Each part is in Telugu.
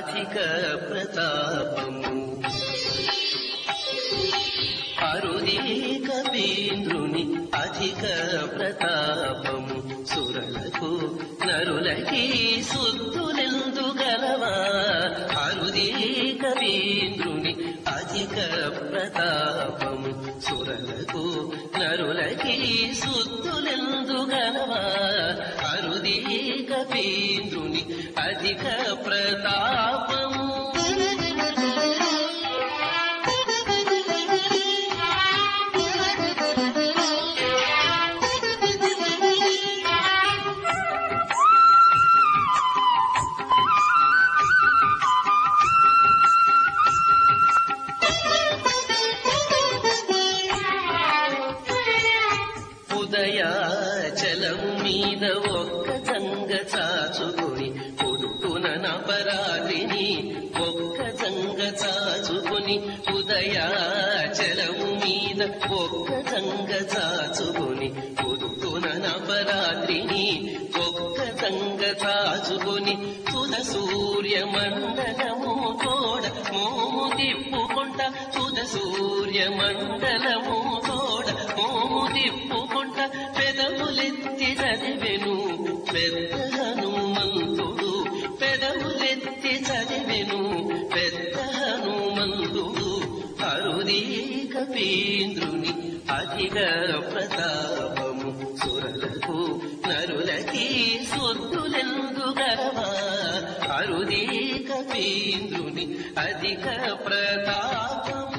అధిక ప్రతాపము అరుదీక వీంద్రుని అధిక ప్రతాపము సురలకు నరులకి సుత్తులెందు గలవా అరుదీక వీంద్రుని అధిక ప్రతాపము సురలకు నరులకి సుత్తులెందు గలవా అరుదీక వీంద్రుని అధిక ప్రతాపము ఉదయాచలము మీద ఒక్క సంగ చాచుకొని పొడుకున నపరాత్రిని ఒక్క సంగ చాచుకొని ఉదయాచలము మీద ఒక్క సంగ చాచుకొని పొడుకున నపరాత్రిని ఒక్క సంగ చాచుకొని సుధ సూర్య మండలము తోడ మోము తిప్పుకుంట సుధ సూర్య మండలము తోడ మోము తిప్పుకుంట పెదవులెత్తి చదివెను పెద్ద హనుమంతుడు పెదవులెత్తి చదివెను పెద్ద హనుమంతుడు అరుదీక పీంద్రుని అధిక ప్రతాపము సురలకు నరులకి సొత్తులెందు గలవా అరుదీక పీంద్రుని అధిక ప్రతాపము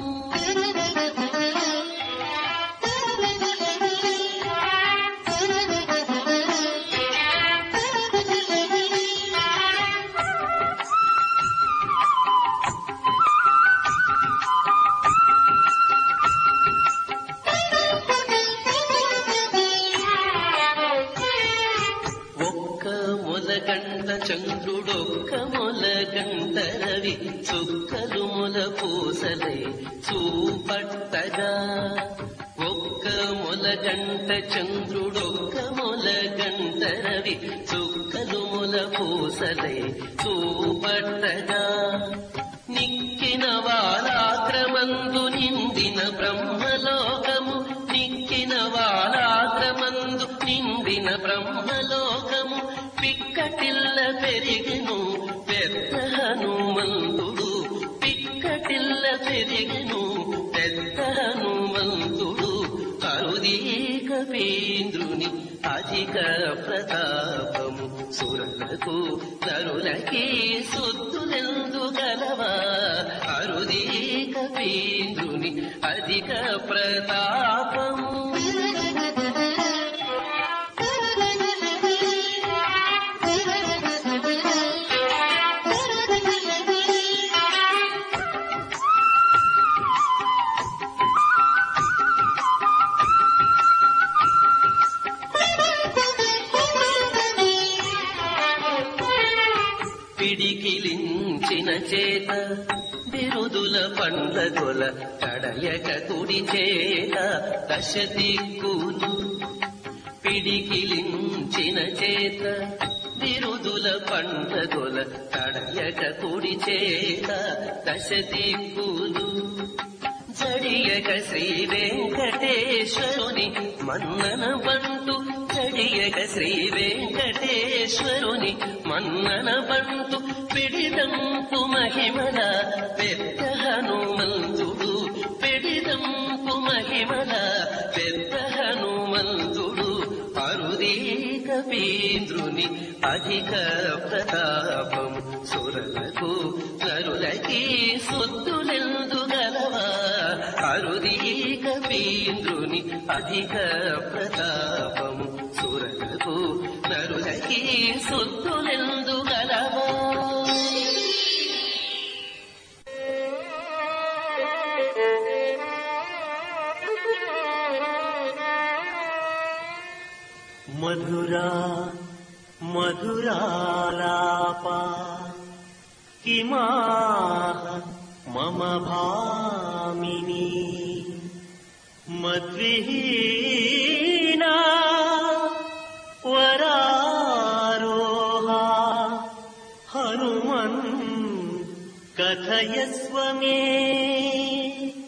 ఒక్క మొలగంట చంద్రుడొక్క మొలగంట రవి చుక్కలు మొల పూసలై చూపట్టగా ఒక్క మొలగంట చంద్రుడొక్క మొలగంట రవి చుక్కలు మొల పూసలై చూపట్టగా నిక్కిన వాలాగ్రమందు నిందిన బ్రహ్మలోకము నిక్కిన వాలాగ్రమందు నిందిన బ్రహ్మలోకము పిక్కటిల్ల పెరిగెను పెద్ద హనుమంతుడు పిక్కటిల్ల పెరిగెను పెద్ద హనుమంతుడు కరుదీక పీంద్రుని అధిక ప్రతాపము సురలకు నరులకి సుద్దులెందు గలవా అరుదీక పీంద్రుని అధిక ప్రతాపము పిడికిలించిన చేత బిరుదుల పండ్ల కొల తడయక కుడి చేత దశ దిక్కులు పిడికిలించిన చేత బిరుదుల పండ్ల కొల తడయక కుడి చేత దశ దిక్కులు జడియక శ్రీ వెంకటేశ్వరుని మన్నన బంటు జడియక శ్రీ వెంకటేశ్వరుని మన్నన బంటు పిడిదంపు మహిమల పెద్ద హనుమంతుడు పిడిదంపు మహిమల పెద్ద హనుమంతుడు అరుదీక పీంద్రుని అధిక ప్రతాపము సురలకు నరులకి సొత్తులెందు గలవా అరుదీక పీంద్రుని అధిక ప్రతాపము సురలకు నరులకి సొత్తులెందు గలవా మధురా మధురాలాపా కిమాహ మమ భామిని మద్విహీనా వరారోహా హనుమంత कथयस्व मे